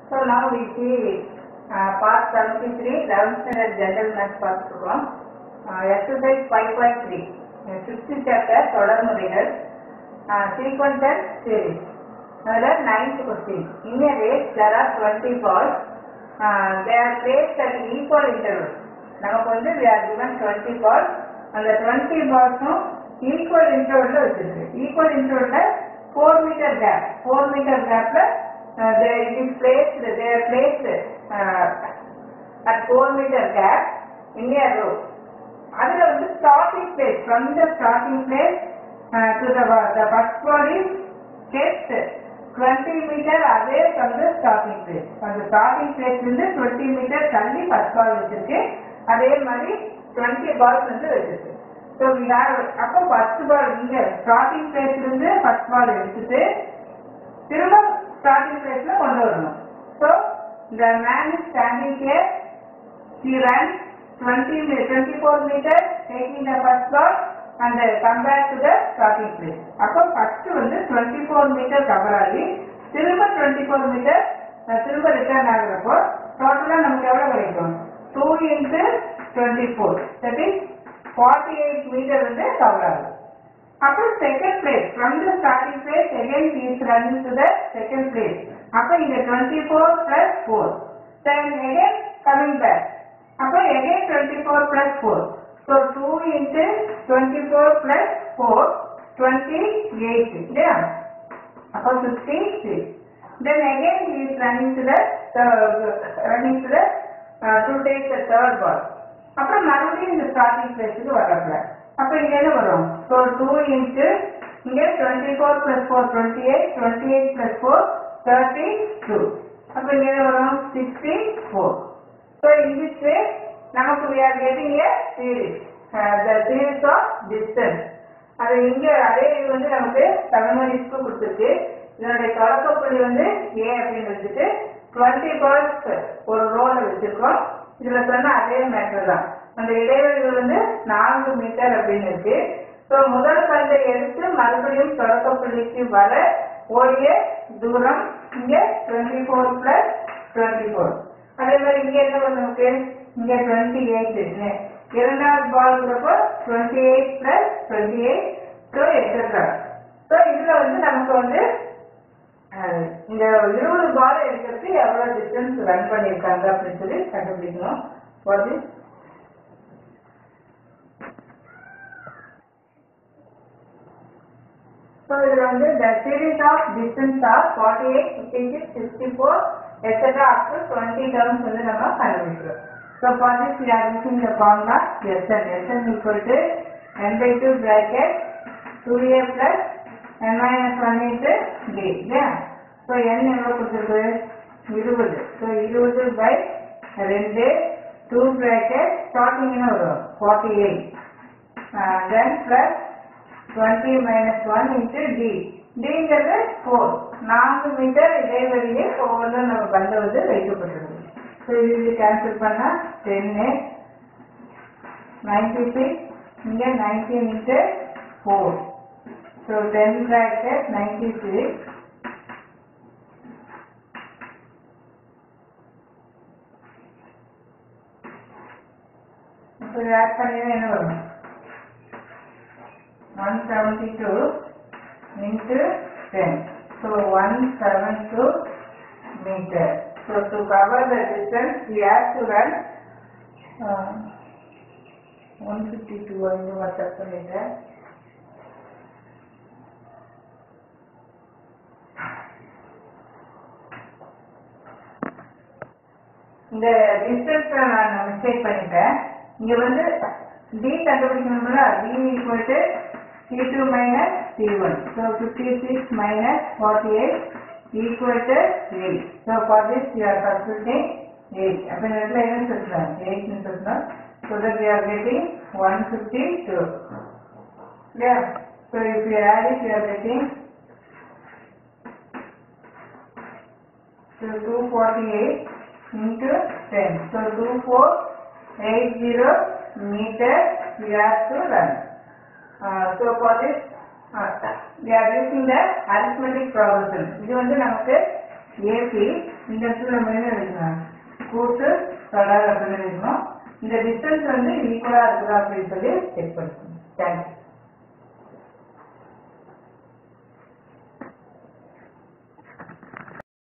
So now we see uh, part 73, 11th standard general maths பார்த்துருக்கோம் exercise 5.3 fifth chapter தொடர்முறைகள் sequential series அதில் ninth question in a race there are 20 balls uh, they are placed at equal intervals நமக்கு வந்து we are given 20 balls அந்த 20 balls-உம் equal interval-ல வச்சிருக்கு equal interval-ல 4 meter gap 4 meter gap-ல uh, they it is placed they are placed uh, at 4 meter gap in a row அதுல வந்து starting place from the starting place to the the first ball is kept 20 meter அதே from the starting place அந்த starting பிளேஸ்ல இருந்து 20 metre தள்ளி first ball வச்சிருக்கு அதே மாதிரி 20 பால்ஸ் வந்து வச்சிருக்கு ஸோ வி ஹேவ் அப்போ ஃபர்ஸ்ட் பால் இங்க ஸ்டார்டிங் பிளேஸ்ல இருந்து ஃபர்ஸ்ட் பால் எடுத்துட்டு திரும்ப ஸ்டார்டிங் பிளேஸ்ல கொண்டு வரணும் so the man is standing care he ran 20 me- 24 meters taking the first ball and uh, come back to the starting place. அப்போ ஃபர்ஸ்ட் வந்து 24 மீட்டர் கவர் ஆகி திரும்ப 24 மீட்டர் திரும்ப ரிட்டர்ன் ஆகுறப்போ டோட்டலா நமக்கு எவ்வளவு கிடைக்கும் 2 இன்ட்டு 24 தட் இஸ் 48 மீட்டர் வந்து கவர் ஆகுது அப்புறம் second place from the starting place again is running to the second place அப்போ இங்க 24 four plus four then again coming back அப்போ again 24 plus 4. So 2 into 24 plus 4, 28. Yeah. அப்போ 56. Then again he is running to the, uh, running to the, uh, to take the third ball. அப்புறம் மறுபடியும் இந்த starting பிளேஸுக்கு வரப்பல அப்போ இங்க என்ன வரும் so two into இங்க twenty four plus four twenty eight twenty eight plus four thirty two அப்போ இங்க என்ன வரும் sixty four So in this way, நமக்கு we are getting a series, uh, the series of distance. அது இங்க அதே இது வந்து நமக்கு தமிழ்மொழிக்கு கொடுத்துருக்கு இதனுடைய தொடக்க புள்ளி வந்து ஏ அப்படின்னு வச்சுட்டு டுவெண்ட்டி பால்ஸ் ஒரு ரோல வச்சிருக்கோம் இதுல சொன்ன அதே மேட்டர் தான் அந்த இடைவெளிகள் வந்து நான்கு மீட்டர் அப்படின்னு இருக்கு ஸோ முதல் பந்தை எடுத்து மறுபடியும் தொடக்க புள்ளிக்கு வர ஓடிய தூரம் இங்க twenty four plus twenty four அதே மாதிரி இங்க என்ன வரும் நமக்கு இங்க டுவெண்ட்டி எயிட் இரண்டாவது பால்ங்கிறப்போ twenty eight plus twenty eight so extra so இதுல வந்து நமக்கு வந்து அஹ், இந்த இருபது பால் எடுக்கிறதுக்கு எவ்வளவு டிஸ்டன்ஸ் ரன் பண்ணியிருக்காங்க அப்படின்னு சொல்லி கண்டுபிடிக்கணும் வாட் இஸ் So இதுல வந்து the series of distance of 48, 56, 64, etc. up to 20 terms வந்து நம்ம கண்டுபிடிக்கிறோம். So for this we are using the formula Sn. Sn equal to n by 2 bracket 2a plus n minus 1 into d. இல்லையா? So n எவ்வளவு கொடுத்திருக்கு? 20. So 20 by 2 2 bracket starting என்ன வரும்? 48. Uh, then plus 20 minus 1 into D. Dங்கிறது 4. நான்கு metre இடைவெளியில் ஒவ்வொன்றும் நம்ம பந்து வந்து வைக்கப்பட்டிருக்கு ஸோ இது கேன்சல் பண்ணா டென்னு நைன்டி சிக்ஸ் இங்கே ninety meter four so ten bracket ninety six இப்போ ஆட் பண்ணினா என்ன வரும் 172 into 10. So 172 meter. So to cover the distance, we have to run uh, 152 into what meter. இந்த டிஸ்டன்ஸ் நான் மிஸ்டேக் பண்ணிட்டேன் இங்க வந்து d கண்டுபிடிக்கணும்ல d equal to c2 minus c1 so 56 minus 48 equal to 8 so for this we are substituting 8 அப்ப இந்த இடத்துல என்ன சொல்லலாம் 8 னு சொல்லலாம் so that we are getting 152 yeah so if you add it you are getting so 248 into 10 so 2480 meter we have to run. Uh, so for this, uh, we are using the arithmetic progression. இது வந்து நமக்கு AB இந்த இடத்துல நம்ம என்ன எழுதணும் கூட்டு தொடர் அப்படின்னு எழுதணும் இந்த டிஸ்டன்ஸ் வந்து ஈக்குவலா இருக்குதா அப்படின்னு சொல்லி செக் பண்ணிக்கணும் தேங்க்யூ